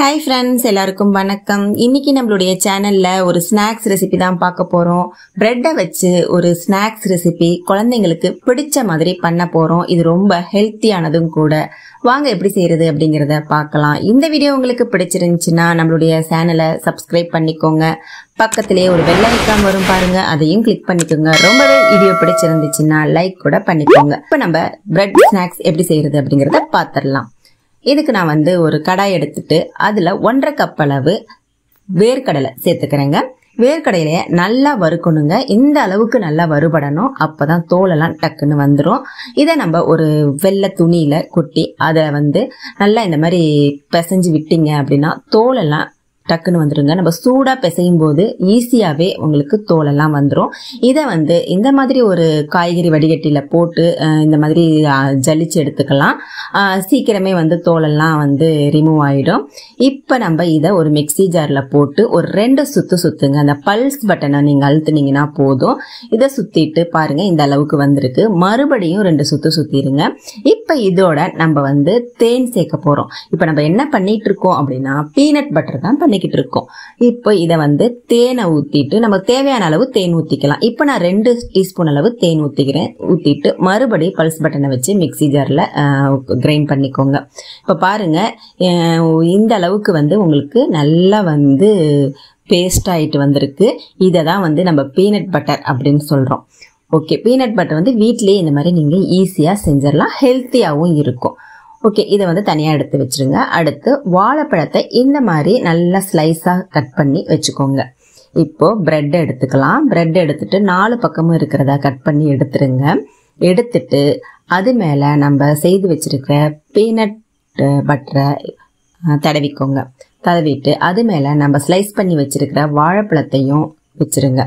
hi friends எல்லாருக்கும் வணக்கம் இன்னைக்கு நம்மளுடைய சேனல்ல ஒரு ஸ்நாக்ஸ் ரெசிபி தான் பார்க்க போறோம் பிரெட்டை வச்சு ஒரு ஸ்நாக்ஸ் ரெசிபி குழந்தைங்களுக்கு பிடிச்ச மாதிரி பண்ண போறோம் இது ரொம்ப ஹெல்த்தியானதும் கூட வாங்க எப்படி செய்யறது அப்படிங்கறத பார்க்கலாம் இந்த வீடியோ உங்களுக்கு பிடிச்சிருந்துச்சுன்னா நம்மளுடைய சேனலை சப்ஸ்கிரைப் பண்ணிக்கோங்க பக்கத்திலேயே ஒரு வெள்ளை ஐக்கான் வரும் பாருங்க அதையும் கிளிக் பண்ணிக்கோங்க ரொம்பவே வீடியோ பிடிச்சிருந்துச்சுன்னா லைக் கூட பண்ணிக்கோங்க இப்போ நம்ம பிரெட் ஸ்நாக்ஸ் எப்படி செய்யறது அப்படிங்கறத பார்த்துடலாம் இதுக்கு நான் வந்து ஒரு கடாய் எடுத்துட்டு அதுல ஒன்றரை கப் அளவு வேர்க்கடலை சேர்த்துக்கிறேங்க வேர்க்கடலைய நல்லா வறுக்கணுங்க இந்த அளவுக்கு நல்லா வறுபடணும் அப்பதான் தோலெல்லாம் டக்குன்னு வந்துடும் இதை நம்ம ஒரு வெள்ளை துணியில கொட்டி அதை வந்து நல்லா இந்த மாதிரி பிசைஞ்சு விட்டீங்க அப்படின்னா தோலெல்லாம் டக்குன்னு வந்துடுங்க நம்ம சூடாக பிசையும் போது ஈஸியாகவே உங்களுக்கு தோலெல்லாம் வந்துடும் இதை வந்து இந்த மாதிரி ஒரு காய்கறி வடிகட்டியில் போட்டு அஹ், இந்த மாதிரி அஹ், ஜலிச்சு எடுத்துக்கலாம் அஹ், சீக்கிரமே வந்து தோலெல்லாம் வந்து ரிமூவ் ஆகிடும் இப்போ நம்ம இதை ஒரு மிக்ஸி ஜாரில் போட்டு ஒரு ரெண்டு சுத்து சுத்துங்க அந்த பல்ஸ் பட்டனை நீங்கள் அழுத்துனீங்கன்னா போதும் இதை சுற்றிட்டு பாருங்கள் இந்த அளவுக்கு வந்திருக்கு மறுபடியும் ரெண்டு சுத்து சுற்றிடுங்க இப்போ இதோட நம்ம வந்து தேன் சேர்க்க போகிறோம் இப்போ நம்ம என்ன பண்ணிட்டு இருக்கோம் அப்படின்னா பீனட் பட்டர் தான் பண்ணிக்கிட்டு இருக்கோம் இப்போ இதை வந்து தேனை ஊற்றிட்டு நமக்கு தேவையான அளவு தேன் ஊற்றிக்கலாம் இப்போ நான் ரெண்டு டீஸ்பூன் அளவு தேன் ஊற்றிக்கிறேன் ஊற்றிட்டு மறுபடியும் பல்ஸ் பட்டனை வச்சு மிக்ஸி ஜாரில் கிரைண்ட் பண்ணிக்கோங்க இப்போ பாருங்க அஹ், இந்த அளவுக்கு வந்து உங்களுக்கு நல்லா வந்து பேஸ்ட் ஆயிட்டு வந்திருக்கு இதை தான் வந்து நம்ம பீனட் பட்டர் அப்படின்னு சொல்கிறோம் ஓகே பீனட் பட்டர் வந்து வீட்லயே இந்த மாதிரி நீங்கள் ஈஸியாக செஞ்சிடலாம் ஹெல்த்தியாகவும் இருக்கும் ஓகே இதை வந்து தனியாக எடுத்து வச்சிருங்க அடுத்து வாழைப்பழத்தை இந்த மாதிரி நல்லா ஸ்லைஸாக கட் பண்ணி வச்சுக்கோங்க இப்போ பிரெட் எடுத்துக்கலாம் பிரெட் எடுத்துட்டு நாலு பக்கமும் இருக்கிறதா கட் பண்ணி எடுத்துருங்க எடுத்துட்டு அது மேலே நம்ம செய்து வச்சிருக்கிற பீனட் பட்டரை தடவிக்கோங்க தடவிட்டு அது மேலே நம்ம ஸ்லைஸ் பண்ணி வச்சிருக்கிற வாழைப்பழத்தையும் வச்சிருங்க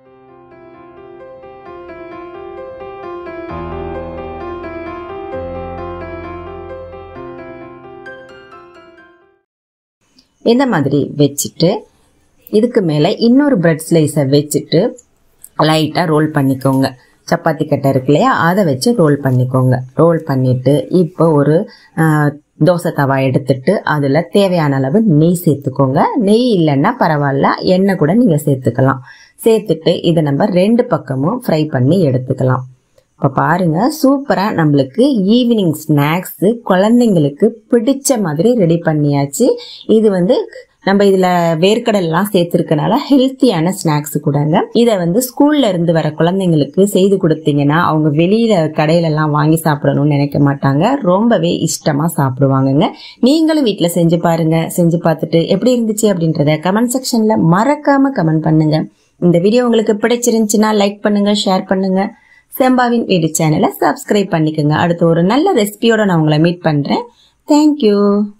இந்த மாதிரி வச்சுட்டு இதுக்கு மேலே இன்னொரு பிரெட் ஸ்லைஸை வச்சுட்டு லைட்டாக ரோல் பண்ணிக்கோங்க சப்பாத்தி கட்டை இருக்கு இல்லையா அதை வச்சு ரோல் பண்ணிக்கோங்க ரோல் பண்ணிட்டு இப்போ ஒரு ஆஹ், தோசை தவா எடுத்துட்டு அதில் தேவையான அளவு நெய் சேர்த்துக்கோங்க நெய் இல்லைன்னா பரவாயில்ல எண்ணெய் கூட நீங்கள் சேர்த்துக்கலாம் சேர்த்துட்டு இதை நம்ம ரெண்டு பக்கமும் ஃப்ரை பண்ணி எடுத்துக்கலாம் இப்போ பாருங்க சூப்பராக நம்மளுக்கு ஈவினிங் ஸ்நாக்ஸு குழந்தைங்களுக்கு பிடிச்ச மாதிரி ரெடி பண்ணியாச்சு இது வந்து நம்ம இதில் வேர்க்கடல்லாம் சேர்த்துருக்கனால ஹெல்த்தியான ஸ்நாக்ஸ் கூடங்க இதை வந்து ஸ்கூல்ல இருந்து வர குழந்தைங்களுக்கு செய்து கொடுத்தீங்கன்னா அவங்க வெளியில கடையிலலாம் வாங்கி சாப்பிடணும்னு நினைக்க மாட்டாங்க ரொம்பவே இஷ்டமாக சாப்பிடுவாங்கங்க நீங்களும் வீட்டில் செஞ்சு பாருங்க செஞ்சு பார்த்துட்டு எப்படி இருந்துச்சு அப்படின்றத கமெண்ட் செக்ஷனில் மறக்காம கமெண்ட் பண்ணுங்க இந்த வீடியோ உங்களுக்கு பிடிச்சிருந்துச்சுன்னா லைக் பண்ணுங்க ஷேர் பண்ணுங்க செம்பாவின் வீடு சேனலை சப்ஸ்கிரைப் பண்ணிக்கோங்க அடுத்து ஒரு நல்ல ரெசிபியோட நான் உங்களை மீட் பண்றேன் தேங்க்யூ